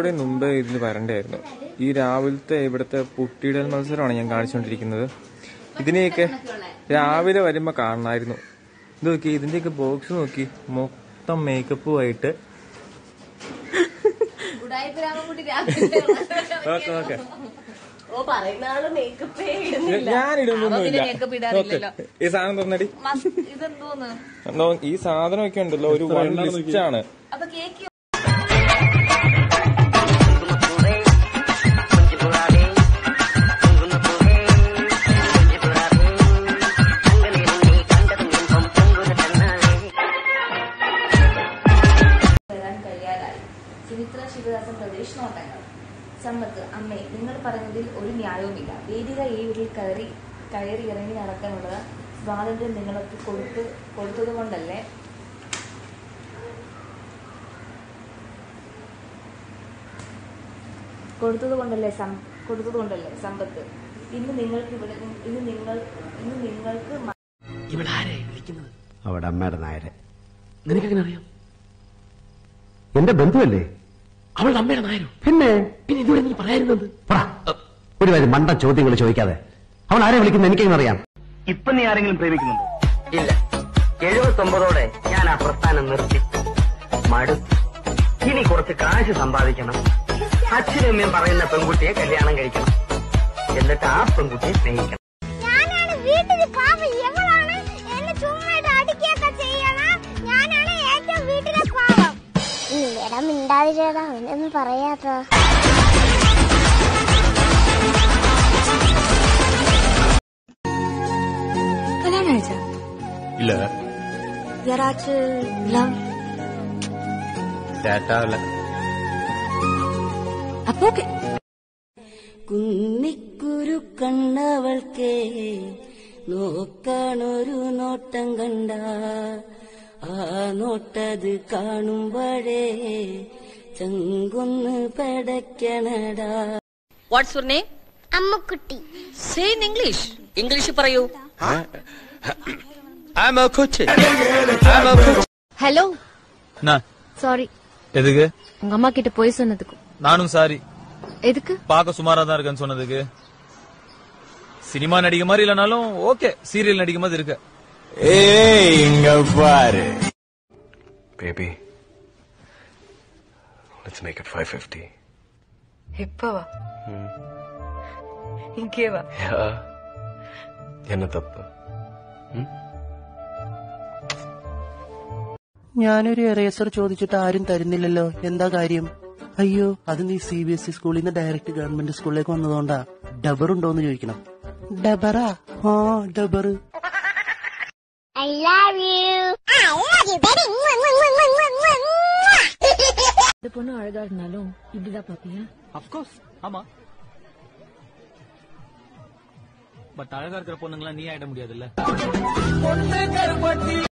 കൂടെ മുമ്പ് ഇതിൽ വരണ്ടായിരുന്നു ഈ രാവിലത്തെ ഇവിടുത്തെ പുട്ടിയിടൽ മത്സരമാണ് ഞാൻ കാണിച്ചുകൊണ്ടിരിക്കുന്നത് ഇതിനെയൊക്കെ രാവിലെ വരുമ്പോ കാണണമായിരുന്നു ഇത് നോക്കി ഇതിന്റെയൊക്കെ ബോക്സ് നോക്കി മൊത്തം മേക്കപ്പുമായിട്ട് ഉടായ്പ രാമൻകുട്ടി രാവിലെ ഓക്കെ ഓക്കെ ഓ പറയുന്ന ആള് മേക്കപ്പേ ഇടുന്നില്ല ഞാൻ ഇടുന്നൊന്നുമില്ല മേക്കപ്പ് ഇടാറില്ലല്ലോ ഓക്കെ. ഈ സാധനം തുറന്നടി മസ്- ഇതെന്തോന്ന് എന്തോ ഈ സാധനമൊക്കെ ഉണ്ടല്ലോ ഒരു വൺ ലിസ്റ്റ് ആണ് അപ്പൊ കേക്ക് വരാൻ കഴിയാതായി സുമിത്ര ശിവദാസൻ പ്രവേശനോട്ടങ്ങൾ സമ്മത്ത് അമ്മേ നിങ്ങൾ പറഞ്ഞതിൽ ഒരു ന്യായവുമില്ല വേദിക ഈ വീട്ടിൽ കയറി കയറി ഇറങ്ങി നടക്കാനുള്ള സ്വാതന്ത്ര്യം നിങ്ങൾക്ക് കൊടുത്ത് കൊടുത്തതുകൊണ്ടല്ലേ കൊടുത്തതുകൊണ്ടല്ലേ സം കൊടുത്തതുകൊണ്ടല്ലേ സമ്പത്ത് ഇന്ന് നിങ്ങൾക്ക് ഇവിടെ ഇന്ന് നിങ്ങൾ ഇന്ന് നിങ്ങൾക്ക് മ- ഇവളാരെ വിളിക്കുന്നത് അവിടെ അമ്മയുടെ നായരെ നിനക്കെങ്ങനെ അറിയാം എന്റെ ബന്ധുവല്ലേ അവളുടെ അമ്മയുടെ നായരോ പിന്നെ പിന്നെ ഇതുവരെ നീ പറയായിരുന്നത് പറ. ഒരു കാര്യം മണ്ട ചോദ്യങ്ങൾ ചോദിക്കാതെ അവൾ ആരെ വിളിക്കുന്നത് എനിക്കെങ്ങനെ അറിയാം ഇപ്പൊ നീ ആരെങ്കിലും പ്രേമിക്കുന്നുണ്ടോ ഇല്ല എഴുപത്തൊമ്പതോടെ ഞാൻ ആ പ്രസ്ഥാനം നിർത്തി മടുത്തു ഇനി കുറച്ച് കാശ് സമ്പാദിക്കണം അച്ഛനും അമ്മയും പറയുന്ന പെൺകുട്ടിയെ കല്യാണം കഴിക്കണം എന്നിട്ട് ആ പെൺകുട്ടിയെ സ്നേഹിക്കണം ഞാനാണ് വീട്ടിൽ പാവം എവളാണ് എന്നെ ചുമ്മായിട്ട് അടിക്കുകയൊക്കെ ചെയ്യണം ഞാനാണ് ഏറ്റവും വീട്ടിലെ പാവം നിങ്ങളുടെ മിണ്ടാതിരേടാ അവനൊന്നും പറയാത്ത കല്യാണം കഴിച്ച ഇല്ല याराचं लव ചേട്ടാവല്ല അപ്പൊ ഓക്കെ കുന്നിക്കുരു കണ്ടവൾക്കേ നോക്കണൊരു നോട്ടം കണ്ട ആ നോട്ടത് കാണുമ്പോഴേ ചങ്കൊന്ന് പെടയ്ക്കണടാ വാട്ട്സ് യുവർ നെയിം അമ്മക്കുട്ടി സേ ഇൻ ഇംഗ്ലീഷ് ഇംഗ്ലീഷ് പറയൂ ஹலோ என்ன சாரி எதுக்கு உங்க அம்மா கிட்ட போய் சொன்னதுக்கு நானும் சாரி எதுக்கு பார்க்க சுமாரா தான் இருக்கேன்னு சொன்னதுக்கு சினிமா நடிக்க மாதிரி இல்லனாலும் ஓகே சீரியல் நடிக்க மாதிரி இருக்க ഏയ് ഇങ്ങ പാര് ബേബി ലെറ്റ്സ് മേക്ക് ഇറ്റ് 550 இப்பவா இங்கேவா യാ എന്നെ തപ്പ് ഞാനൊരു എറേസർ ചോദിച്ചിട്ട് ആരും തരുന്നില്ലല്ലോ എന്താ കാര്യം അയ്യോ അത് നീ സി ബി എസ് ഇ സ്കൂളിൽ നിന്ന് ഡയറക്റ്റ് ഗവൺമെന്റ് സ്കൂളിലേക്ക് വന്നതുകൊണ്ടാ ഡബർ ഉണ്ടോന്ന് ചോദിക്കണം ഡബറാ ആ ഡബർ I love you I love you baby இந்த பொண்ணு அழகா இருந்தாலும் இப்படிதான் பாப்பியா அப்கோர்ஸ் ஆமா பட் அழகா இருக்கிற பொண்ணுங்களா நீ ஆயிட முடியாதுல்ல